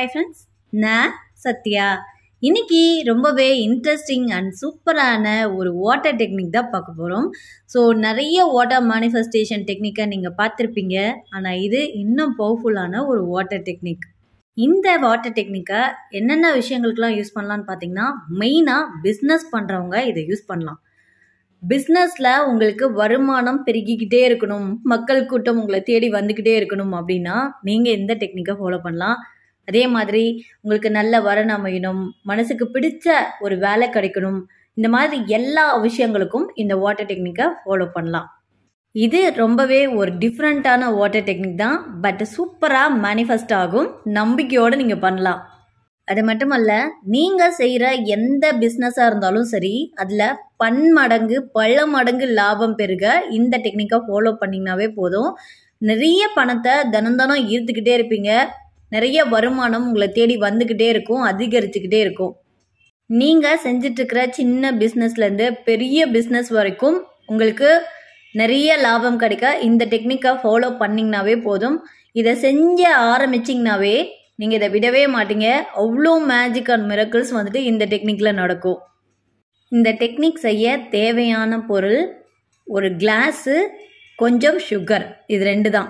hi friends நான் சத்யா இன்னைக்கு ரொம்பவே இன்ட்ரெஸ்டிங் அண்ட் சூப்பரான ஒரு வாட்டர் டெக்னிக் தான் பார்க்க போகிறோம் ஸோ நிறைய வாட்டர் மேனிஃபெஸ்டேஷன் டெக்னிக்கை நீங்கள் பார்த்துருப்பீங்க ஆனால் இது இன்னும் பவர்ஃபுல்லான ஒரு வாட்டர் டெக்னிக் இந்த வாட்டர் டெக்னிக்கை என்னென்ன விஷயங்களுக்கெல்லாம் யூஸ் பண்ணலான்னு பார்த்தீங்கன்னா மெயினாக பிஸ்னஸ் பண்ணுறவங்க இதை யூஸ் பண்ணலாம் பிஸ்னஸில் உங்களுக்கு வருமானம் பெருகிக்கிட்டே இருக்கணும் மக்கள் கூட்டம் உங்களை தேடி வந்துக்கிட்டே இருக்கணும் அப்படின்னா நீங்கள் இந்த டெக்னிக்கை ஃபாலோ பண்ணலாம் அதே மாதிரி உங்களுக்கு நல்ல வரன் அமையணும் மனசுக்கு பிடிச்ச ஒரு வேலை கிடைக்கணும் இந்த மாதிரி எல்லா விஷயங்களுக்கும் இந்த வாட்டர் டெக்னிக்கை ஃபாலோ பண்ணலாம் இது ரொம்பவே ஒரு டிஃப்ரெண்ட்டான வாட்டர் டெக்னிக் தான் பட் சூப்பராக மேனிஃபெஸ்ட் ஆகும் நம்பிக்கையோடு நீங்கள் பண்ணலாம் அது மட்டுமல்ல நீங்கள் செய்கிற எந்த பிஸ்னஸாக இருந்தாலும் சரி அதில் பன்மடங்கு பல மடங்கு லாபம் பெருக இந்த டெக்னிக்கை ஃபாலோ பண்ணிங்கனாவே போதும் நிறைய பணத்தை தினம் தினம் ஈர்த்துக்கிட்டே இருப்பீங்க நிறைய வருமானம் உங்களை தேடி வந்துக்கிட்டே இருக்கும் அதிகரிச்சுக்கிட்டே இருக்கும் நீங்கள் செஞ்சிட்ருக்கிற சின்ன பிஸ்னஸ்லேருந்து பெரிய பிஸ்னஸ் வரைக்கும் உங்களுக்கு நிறைய லாபம் கிடைக்க இந்த டெக்னிக்கை ஃபாலோ பண்ணிங்கனாவே போதும் இதை செஞ்ச ஆரம்பிச்சிங்கனாவே நீங்கள் இதை விடவே மாட்டீங்க அவ்வளோ மேஜிக் அண்ட் மிரக்கிள்ஸ் வந்துட்டு இந்த டெக்னிக்கில் நடக்கும் இந்த டெக்னிக் செய்ய தேவையான பொருள் ஒரு கிளாஸு கொஞ்சம் சுகர் இது ரெண்டு தான்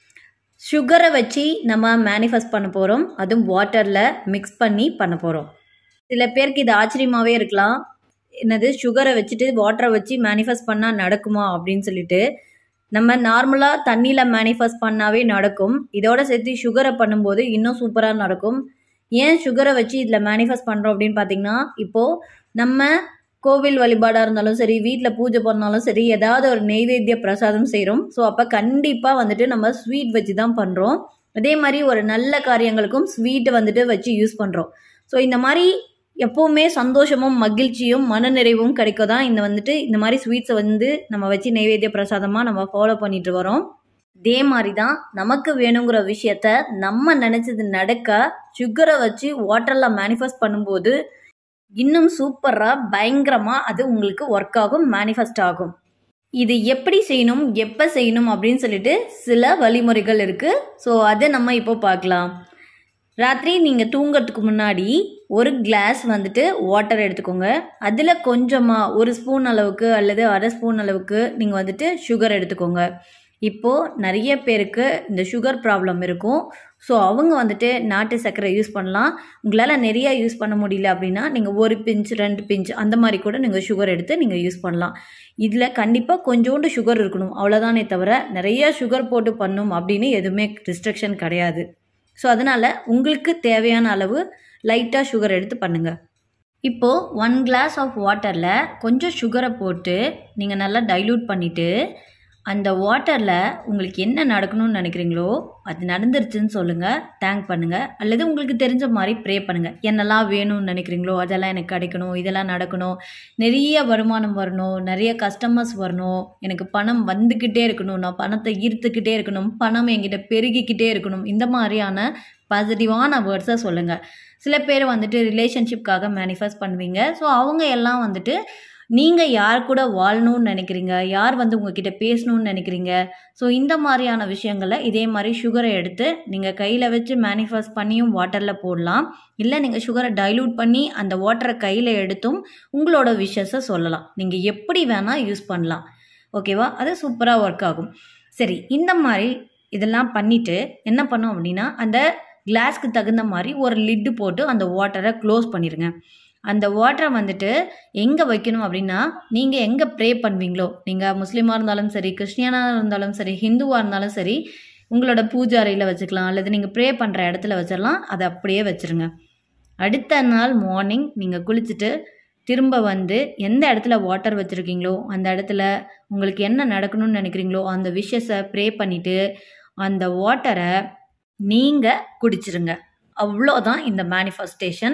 சுகரை வச்சு நம்ம மேனிஃபெஸ்ட் பண்ண போகிறோம் அதுவும் வாட்டரில் மிக்ஸ் பண்ணி பண்ண போகிறோம் சில பேருக்கு இது ஆச்சரியமாகவே இருக்கலாம் என்னது சுகரை வச்சுட்டு வாட்டரை வச்சு மேனிஃபெஸ்ட் பண்ணால் நடக்குமா அப்படின்னு சொல்லிட்டு நம்ம நார்மலாக தண்ணியில் மேனிஃபெஸ்ட் பண்ணாவே நடக்கும் இதோட சேர்த்து சுகரை பண்ணும்போது இன்னும் சூப்பராக நடக்கும் ஏன் சுகரை வச்சு இதில் மேனிஃபெஸ்ட் பண்ணுறோம் அப்படின்னு பார்த்தீங்கன்னா இப்போது நம்ம கோவில் வழிபாடாக இருந்தாலும் சரி வீட்டில் பூஜை பண்ணாலும் சரி ஏதாவது ஒரு நெய்வேத்திய பிரசாதம் செய்கிறோம் ஸோ அப்போ கண்டிப்பாக வந்துட்டு நம்ம ஸ்வீட் வச்சு தான் பண்ணுறோம் அதே மாதிரி ஒரு நல்ல காரியங்களுக்கும் ஸ்வீட் வந்துட்டு வச்சு யூஸ் பண்ணுறோம் ஸோ இந்த மாதிரி எப்போவுமே சந்தோஷமும் மகிழ்ச்சியும் மனநிறைவும் கிடைக்க தான் இந்த வந்துட்டு இந்த மாதிரி ஸ்வீட்ஸை வந்து நம்ம வச்சு நைவேத்திய பிரசாதமாக நம்ம ஃபாலோ பண்ணிட்டு வரோம் இதே மாதிரி தான் நமக்கு வேணுங்கிற விஷயத்த நம்ம நினச்சது நடக்க சுகரை வச்சு வாட்டரில் மேனிஃபெஸ்ட் பண்ணும்போது இன்னும் சூப்பராக பயங்கரமாக அது உங்களுக்கு ஒர்க் ஆகும் மேனிஃபெஸ்ட் ஆகும் இது எப்படி செய்யணும் எப்போ செய்யணும் அப்படின்னு சொல்லிட்டு சில வழிமுறைகள் இருக்குது ஸோ அதை நம்ம இப்போ பார்க்கலாம் ராத்திரி நீங்கள் தூங்கிறதுக்கு முன்னாடி ஒரு கிளாஸ் வந்துட்டு வாட்டர் எடுத்துக்கோங்க அதில் கொஞ்சமாக ஒரு ஸ்பூன் அளவுக்கு அல்லது அரை ஸ்பூன் அளவுக்கு நீங்கள் வந்துட்டு சுகர் எடுத்துக்கோங்க இப்போது நிறைய பேருக்கு இந்த சுகர் ப்ராப்ளம் இருக்கும் ஸோ அவங்க வந்துட்டு நாட்டு சர்க்கரை யூஸ் பண்ணலாம் உங்களால் நிறைய யூஸ் பண்ண முடியல அப்படின்னா நீங்கள் ஒரு பிஞ்ச் ரெண்டு பிஞ்ச் அந்த மாதிரி கூட நீங்கள் சுகர் எடுத்து நீங்கள் யூஸ் பண்ணலாம் இதில் கண்டிப்பாக கொஞ்சோண்டு சுகர் இருக்கணும் அவ்வளோதானே தவிர நிறைய சுகர் போட்டு பண்ணும் அப்படின்னு எதுவுமே ரிஸ்ட்ரிக்ஷன் கிடையாது ஸோ அதனால் உங்களுக்கு தேவையான அளவு லைட்டாக சுகர் எடுத்து பண்ணுங்கள் இப்போது ஒன் கிளாஸ் ஆஃப் வாட்டரில் கொஞ்சம் சுகரை போட்டு நீங்கள் நல்லா டைல்யூட் பண்ணிவிட்டு அந்த வாட்டரில் உங்களுக்கு என்ன நடக்கணும்னு நினைக்கிறீங்களோ அது நடந்துருச்சுன்னு சொல்லுங்கள் தேங்க் பண்ணுங்கள் அல்லது உங்களுக்கு தெரிஞ்ச மாதிரி ப்ரே பண்ணுங்கள் என்னெல்லாம் வேணும்னு நினைக்கிறீங்களோ அதெல்லாம் எனக்கு கிடைக்கணும் இதெல்லாம் நடக்கணும் நிறைய வருமானம் வரணும் நிறைய கஸ்டமர்ஸ் வரணும் எனக்கு பணம் வந்துக்கிட்டே இருக்கணும் நான் பணத்தை ஈர்த்துக்கிட்டே இருக்கணும் பணம் என்கிட்ட பெருகிக்கிட்டே இருக்கணும் இந்த மாதிரியான பாசிட்டிவான வேர்ட்ஸை சொல்லுங்கள் சில பேர் வந்துட்டு ரிலேஷன்ஷிப்காக மேனிஃபெஸ்ட் பண்ணுவீங்க ஸோ அவங்க எல்லாம் வந்துட்டு நீங்கள் யார் கூட வாழணும்னு நினைக்கிறீங்க யார் வந்து உங்ககிட்ட பேசணும்னு நினைக்கிறீங்க ஸோ இந்த மாதிரியான விஷயங்களை இதே மாதிரி சுகரை எடுத்து நீங்கள் கையில் வச்சு மேனிஃபெஸ்ட் பண்ணியும் வாட்டரில் போடலாம் இல்லை நீங்கள் சுகரை டைல்யூட் பண்ணி அந்த வாட்டரை கையில் எடுத்தும் உங்களோட விஷஸை சொல்லலாம் நீங்கள் எப்படி வேணால் யூஸ் பண்ணலாம் ஓகேவா அது சூப்பராக ஒர்க் ஆகும் சரி இந்த மாதிரி இதெல்லாம் பண்ணிவிட்டு என்ன பண்ணோம் அப்படின்னா அந்த கிளாஸ்க்கு தகுந்த மாதிரி ஒரு லிட்டு போட்டு அந்த வாட்டரை க்ளோஸ் பண்ணிடுங்க அந்த வாட்டரை வந்துட்டு எங்கே வைக்கணும் அப்படின்னா நீங்கள் எங்கே ப்ரே பண்ணுவீங்களோ நீங்கள் முஸ்லீமாக இருந்தாலும் சரி கிறிஸ்டியனாக இருந்தாலும் சரி ஹிந்துவாக இருந்தாலும் சரி உங்களோட பூஜை அறையில் வச்சுக்கலாம் அல்லது நீங்கள் ப்ரே பண்ணுற இடத்துல வச்சிடலாம் அதை அப்படியே வச்சுருங்க அடுத்த நாள் மார்னிங் நீங்கள் குளிச்சுட்டு திரும்ப வந்து எந்த இடத்துல வாட்டர் வச்சுருக்கீங்களோ அந்த இடத்துல உங்களுக்கு என்ன நடக்கணும்னு நினைக்கிறீங்களோ அந்த விஷஸை ப்ரே பண்ணிவிட்டு அந்த வாட்டரை நீங்கள் குடிச்சிருங்க அவ்வளோதான் இந்த மேனிஃபெஸ்டேஷன்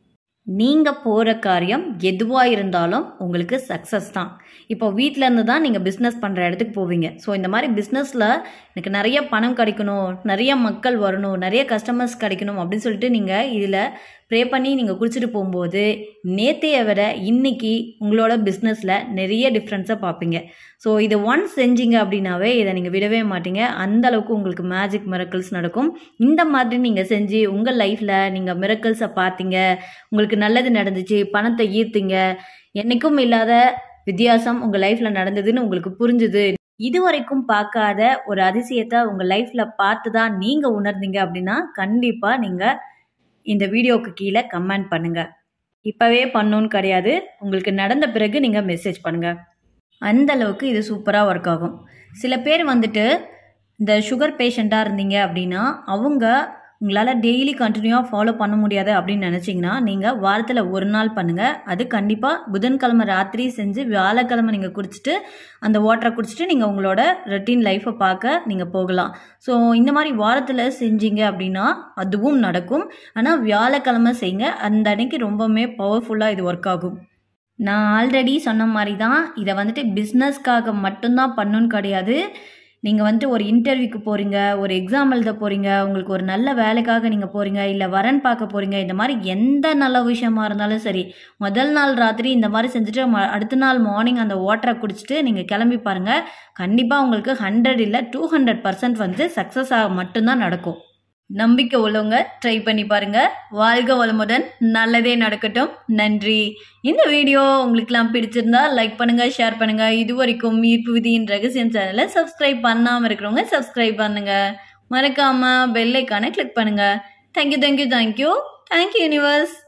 நீங்கள் போகிற காரியம் எதுவாக இருந்தாலும் உங்களுக்கு சக்ஸஸ் தான் இப்போ வீட்டில் இருந்து தான் நீங்கள் பிஸ்னஸ் பண்ணுற இடத்துக்கு போவீங்க ஸோ இந்த மாதிரி பிஸ்னஸில் எனக்கு நிறைய பணம் கிடைக்கணும் நிறைய மக்கள் வரணும் நிறைய கஸ்டமர்ஸ் கிடைக்கணும் அப்படின்னு சொல்லிட்டு நீங்கள் இதில் ப்ரே பண்ணி நீங்கள் குடிச்சிட்டு போகும்போது நேத்தைய விட இன்னைக்கு உங்களோட பிஸ்னஸில் நிறைய டிஃப்ரென்ஸை பார்ப்பீங்க ஸோ இதை ஒன்ஸ் செஞ்சீங்க அப்படின்னாவே இதை நீங்கள் விடவே மாட்டீங்க அந்த அளவுக்கு உங்களுக்கு மேஜிக் மிரக்கல்ஸ் நடக்கும் இந்த மாதிரி நீங்கள் செஞ்சு உங்கள் லைஃப்பில் நீங்கள் மிரக்கல்ஸை பார்த்தீங்க உங்களுக்கு நல்லது நடந்துச்சு பணத்தை ஈர்த்தீங்க என்றைக்கும் இல்லாத வித்தியாசம் உங்கள் லைஃப்பில் நடந்ததுன்னு உங்களுக்கு புரிஞ்சுது இதுவரைக்கும் பார்க்காத ஒரு அதிசயத்தை உங்கள் லைஃப்பில் பார்த்து தான் நீங்கள் உணர்ந்தீங்க அப்படின்னா கண்டிப்பாக நீங்கள் இந்த வீடியோவுக்கு கீழே கமெண்ட் பண்ணுங்கள் இப்போவே பண்ணணுன்னு கிடையாது உங்களுக்கு நடந்த பிறகு நீங்கள் மெசேஜ் பண்ணுங்கள் அந்த அளவுக்கு இது சூப்பராக ஒர்க் ஆகும் சில பேர் வந்துட்டு இந்த சுகர் பேஷண்ட்டாக இருந்தீங்க அப்படின்னா அவங்க உங்களால் டெய்லி கண்டினியூவாக ஃபாலோ பண்ண முடியாது அப்படின்னு நினச்சிங்கன்னா நீங்கள் வாரத்தில் ஒரு நாள் பண்ணுங்கள் அது கண்டிப்பாக புதன்கிழமை ராத்திரி செஞ்சு வியாழக்கிழமை நீங்கள் குடிச்சிட்டு அந்த வாட்டரை குடிச்சிட்டு நீங்கள் உங்களோட ரொட்டீன் லைஃப்பை பார்க்க நீங்கள் போகலாம் ஸோ இந்த மாதிரி வாரத்தில் செஞ்சீங்க அப்படின்னா அதுவும் நடக்கும் ஆனால் வியாழக்கிழமை செய்யுங்க அந்த அன்னைக்கு ரொம்பவுமே பவர்ஃபுல்லாக இது ஒர்க் ஆகும் நான் ஆல்ரெடி சொன்ன மாதிரி தான் இதை வந்துட்டு பிஸ்னஸ்க்காக மட்டும்தான் பண்ணணுன்னு கிடையாது நீங்கள் வந்துட்டு ஒரு இன்டர்வியூக்கு போகிறீங்க ஒரு எக்ஸாம் எழுத போகிறீங்க உங்களுக்கு ஒரு நல்ல வேலைக்காக நீங்கள் போகிறீங்க இல்லை வரன் பார்க்க போகிறீங்க இந்த மாதிரி எந்த நல்ல விஷயமா இருந்தாலும் சரி முதல் நாள் ராத்திரி இந்த மாதிரி செஞ்சுட்டு ம அடுத்த நாள் மார்னிங் அந்த வாட்டரை குடிச்சிட்டு நீங்கள் கிளம்பி பாருங்கள் கண்டிப்பாக உங்களுக்கு ஹண்ட்ரட் இல்லை டூ ஹண்ட்ரட் பர்சன்ட் வந்து சக்ஸஸ் ஆக மட்டும்தான் நடக்கும் நம்பிக்கை உள்ளவங்க ட்ரை பண்ணி பாருங்க வாழ்க வளமுடன் நல்லதே நடக்கட்டும் நன்றி இந்த வீடியோ உங்களுக்குலாம் பிடிச்சிருந்தா லைக் பண்ணுங்க ஷேர் பண்ணுங்க இது வரைக்கும் ஈர்ப்பு விதியின் ரகசியம் சேனலை சப்ஸ்கிரைப் பண்ணாமல் இருக்கிறவங்க சப்ஸ்கிரைப் பண்ணுங்க மறக்காம பெல் ஐக்கானை கிளிக் பண்ணுங்க thank you thank you thank you thank you universe